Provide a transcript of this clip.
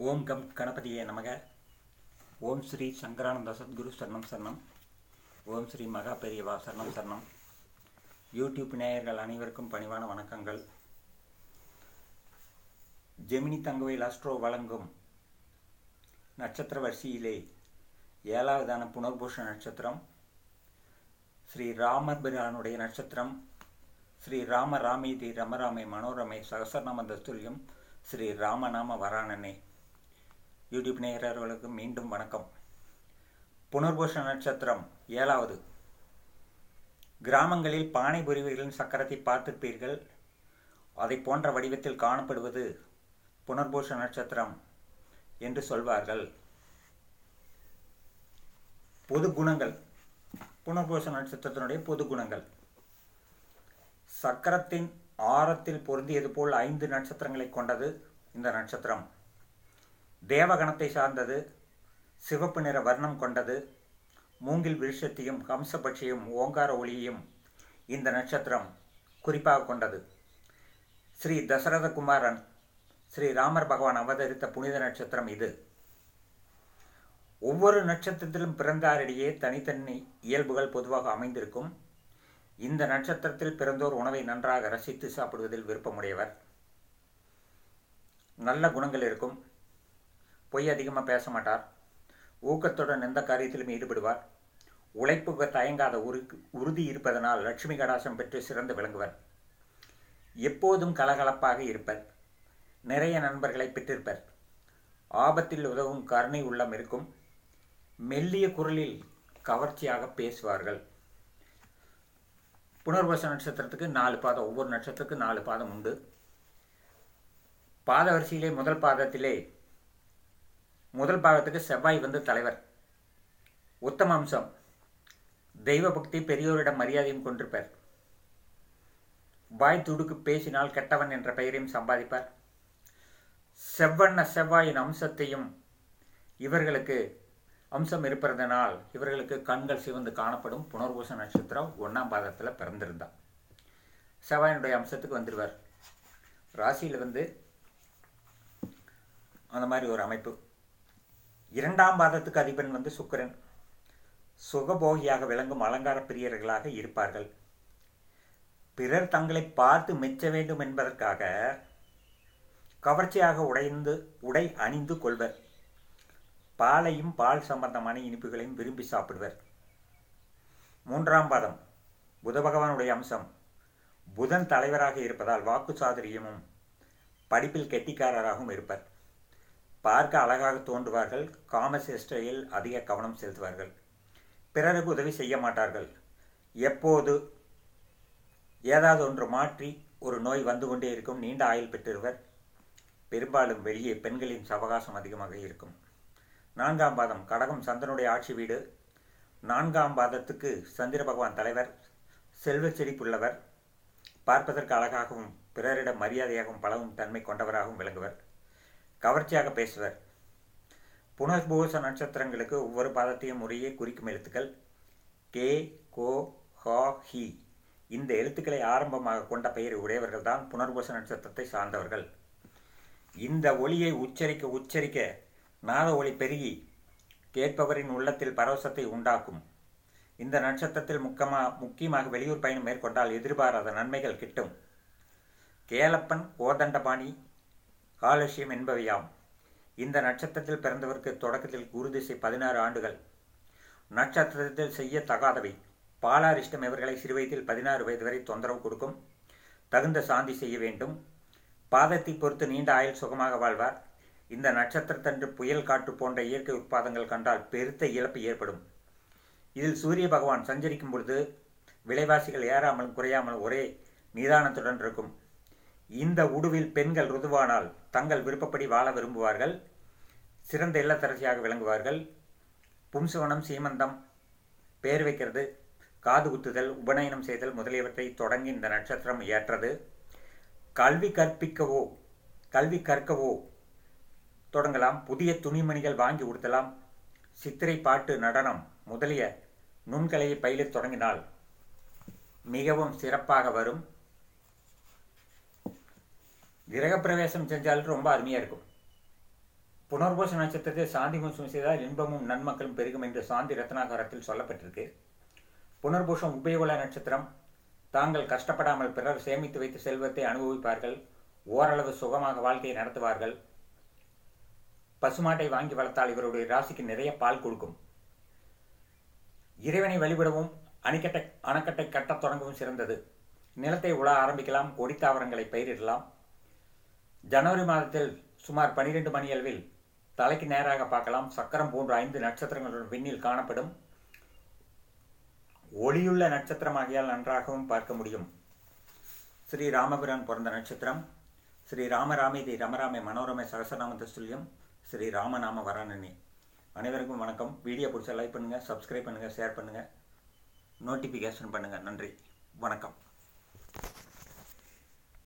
ஓம் come கணபதியே நமக ஓம் ஸ்ரீ சங்கரானந்த சத்குரு சரணம் சரணம் ஓம் ஸ்ரீ மகா பெரியவா சரணம் சரணம் யூடியூப் நேயர்கள் அனைவருக்கும் பணிவான வணக்கங்கள் ஜெமினி தங்கவேல் அஸ்ட்ரோ வழங்கும் நட்சத்திர வரிசையிலே ஏழாவதான புனர்பூஷ நட்சத்திரம் ஸ்ரீ ராமபிரானுடைய நட்சத்திரம் ஸ்ரீ ராம ராமேதி ரமராமே மனோரமே சகசரநாம தஸ்துல்யம் ஸ்ரீ ராமநாம வராணனே யூடியூப் நேயர்களுக்கு மீண்டும் வணக்கம் புனர்பூஷ நட்சத்திரம் ஏழாவது கிராமங்களில் பானை புரிவுகளின் சக்கரத்தை பார்த்திருப்பீர்கள் அதை போன்ற வடிவத்தில் காணப்படுவது புனர்பூஷ நட்சத்திரம் என்று சொல்வார்கள் பொது குணங்கள் புனர்பூஷ நட்சத்திரத்தினுடைய பொது குணங்கள் சக்கரத்தின் ஆரத்தில் பொருந்தியது போல் ஐந்து நட்சத்திரங்களை கொண்டது இந்த நட்சத்திரம் தேவகணத்தை சார்ந்தது சிவப்பு நிற வர்ணம் கொண்டது மூங்கில் விருஷத்தையும் ஹம்சபட்சியும் ஓங்கார ஒளியையும் இந்த நட்சத்திரம் குறிப்பாக கொண்டது ஸ்ரீ தசரத குமாரன் ஸ்ரீ ராமர் பகவான் அவதரித்த புனித நட்சத்திரம் இது ஒவ்வொரு நட்சத்திரத்திலும் பிறந்தாரிடையே தனித்தனி இயல்புகள் பொதுவாக அமைந்திருக்கும் இந்த நட்சத்திரத்தில் பிறந்தோர் உணவை நன்றாக ரசித்து சாப்பிடுவதில் விருப்பமுடையவர் நல்ல குணங்கள் இருக்கும் பொய் அதிகமாக பேச மாட்டார் ஊக்கத்துடன் எந்த காரியத்திலும் ஈடுபடுவார் உழைப்புக்கு தயங்காத உரு உறுதி இருப்பதனால் லட்சுமி கடாசம் பெற்று சிறந்து விளங்குவர் எப்போதும் கலகலப்பாக இருப்பர் நிறைய நண்பர்களை பெற்றிருப்பர் ஆபத்தில் உதவும் கருணை உள்ளம் இருக்கும் மெல்லிய குரலில் கவர்ச்சியாக பேசுவார்கள் புனர்வச நட்சத்திரத்துக்கு நாலு பாதம் ஒவ்வொரு நட்சத்திரத்துக்கு நாலு பாதம் உண்டு பாத வரிசையிலே முதல் பாதத்திலே முதல் பாகத்துக்கு செவ்வாய் வந்து தலைவர் உத்தம அம்சம் தெய்வ பக்தி பெரியோரிடம் மரியாதையும் கொண்டிருப்பார் வாய் துடுக்கு பேசினால் கெட்டவன் என்ற பெயரையும் சம்பாதிப்பார் செவ்வண்ண செவ்வாயின் அம்சத்தையும் இவர்களுக்கு அம்சம் இருப்பதனால் இவர்களுக்கு கண்கள் சிவந்து காணப்படும் புனர்பூச நட்சத்திரம் ஒன்றாம் பாதத்தில் பிறந்திருந்தான் செவ்வாயினுடைய அம்சத்துக்கு வந்துடுவார் ராசியில் வந்து அந்த மாதிரி ஒரு அமைப்பு இரண்டாம் பாதத்துக்கு அதிபன் வந்து சுக்கரன் சுகபோகியாக விளங்கும் அலங்கார பிரியர்களாக இருப்பார்கள் பிறர் தங்களை பார்த்து மெச்ச வேண்டும் என்பதற்காக கவர்ச்சியாக உடைந்து உடை அணிந்து கொள்வர் பாலையும் பால் சம்பந்தமான இனிப்புகளையும் விரும்பி சாப்பிடுவர் மூன்றாம் பாதம் புத பகவானுடைய அம்சம் புதன் தலைவராக இருப்பதால் வாக்கு சாதுரியமும் படிப்பில் கெட்டிக்காரராகவும் இருப்பர் பார்க்க அழகாக தோன்றுவார்கள் காமசேஷ்டையில் அதிக கவனம் செலுத்துவார்கள் பிறருக்கு உதவி செய்ய மாட்டார்கள் எப்போது ஏதாவது ஒன்று மாற்றி ஒரு நோய் வந்து கொண்டே இருக்கும் நீண்ட ஆயுள் பெற்றிருவர் பெரும்பாலும் வெளியே பெண்களின் சவகாசம் அதிகமாக இருக்கும் நான்காம் பாதம் கடகம் சந்தனுடைய ஆட்சி வீடு நான்காம் பாதத்துக்கு சந்திர பகவான் தலைவர் செல்வ செழிப்புள்ளவர் பார்ப்பதற்கு அழகாகவும் பிறரிடம் மரியாதையாகவும் பழகும் தன்மை கொண்டவராகவும் விளங்குவர் கவர்ச்சியாக பேசுவர் புனர்பூச நட்சத்திரங்களுக்கு ஒவ்வொரு பாதத்தையும் முறையே குறிக்கும் எழுத்துக்கள் கே கோ ஹா ஹி இந்த எழுத்துக்களை ஆரம்பமாக கொண்ட பெயரை உடையவர்கள் தான் புனர்பூச நட்சத்திரத்தை சார்ந்தவர்கள் இந்த ஒளியை உச்சரிக்க உச்சரிக்க நாத ஒளி பெருகி கேட்பவரின் உள்ளத்தில் பரவசத்தை உண்டாக்கும் இந்த நட்சத்திரத்தில் முக்கமாக முக்கியமாக வெளியூர் பயணம் மேற்கொண்டால் எதிர்பாராத நன்மைகள் கிட்டும் கேலப்பன் கோதண்டபாணி காலட்சியம் என்பவையாம் இந்த நட்சத்திரத்தில் பிறந்தவருக்கு தொடக்கத்தில் குரு திசை பதினாறு ஆண்டுகள் நட்சத்திரத்தில் செய்ய தகாதவை பாலாரிஷ்டம் இவர்களை சிறுவயதில் பதினாறு வயது வரை தொந்தரவு கொடுக்கும் தகுந்த சாந்தி செய்ய வேண்டும் பாதத்தை பொறுத்து நீண்ட ஆயுள் சுகமாக வாழ்வார் இந்த நட்சத்திரத்தன்று புயல் காற்று போன்ற இயற்கை உட்பாதங்கள் கண்டால் பெருத்த இழப்பு ஏற்படும் இதில் சூரிய பகவான் சஞ்சரிக்கும் பொழுது விலைவாசிகள் ஏறாமல் குறையாமல் ஒரே நிதானத்துடன் இருக்கும் இந்த உடுவில் பெண்கள் ருதுவானால் தங்கள் விருப்பப்படி வாழ விரும்புவார்கள் சிறந்த இல்லத்தரசியாக விளங்குவார்கள் பும்சவனம் சீமந்தம் பேர் வைக்கிறது காது குத்துதல் உபநயனம் செய்தல் முதலியவற்றை தொடங்கி இந்த நட்சத்திரம் ஏற்றது கல்வி கற்பிக்கவோ கல்வி கற்கவோ தொடங்கலாம் புதிய துணிமணிகள் வாங்கி உடுத்தலாம் சித்திரை பாட்டு நடனம் முதலிய நுண்கலையை பயிலத் தொடங்கினால் மிகவும் சிறப்பாக வரும் கிரகப்பிரவேசம் செஞ்சாலும் ரொம்ப அருமையாக இருக்கும் புனர்பூச நட்சத்திரத்தை சாந்தி பூசம் செய்தால் இன்பமும் நன்மக்களும் பெருகும் என்று சாந்தி ரத்னாகரத்தில் சொல்லப்பட்டிருக்கு புனர்பூஷம் உபயோகுல நட்சத்திரம் தாங்கள் கஷ்டப்படாமல் பிறர் சேமித்து வைத்த செல்வத்தை அனுபவிப்பார்கள் ஓரளவு சுகமாக வாழ்க்கையை நடத்துவார்கள் பசுமாட்டை வாங்கி வளர்த்தால் இவருடைய ராசிக்கு நிறைய பால் கொடுக்கும் இறைவனை வழிபடவும் அணைக்கட்டை அணைக்கட்டை கட்டத் தொடங்கவும் சிறந்தது நிலத்தை உழ ஆரம்பிக்கலாம் கொடி தாவரங்களை பயிரிடலாம் ஜனவரி மாதத்தில் சுமார் பனிரெண்டு மணி அளவில் தலைக்கு நேராக பார்க்கலாம் சக்கரம் போன்ற ஐந்து நட்சத்திரங்களுடன் விண்ணில் காணப்படும் ஒளியுள்ள நட்சத்திரமாகியால் நன்றாகவும் பார்க்க முடியும் ஸ்ரீ ராமபிரான் பிறந்த நட்சத்திரம் ஸ்ரீ ராமராமேதி ரமராமே மனோரமை சகசநாம துல்லியம் ஸ்ரீ ராமநாம வராணனி அனைவருக்கும் வணக்கம் வீடியோ பிடிச்சா லைக் பண்ணுங்கள் சப்ஸ்கிரைப் பண்ணுங்கள் ஷேர் பண்ணுங்கள் நோட்டிஃபிகேஷன் பண்ணுங்கள் நன்றி வணக்கம்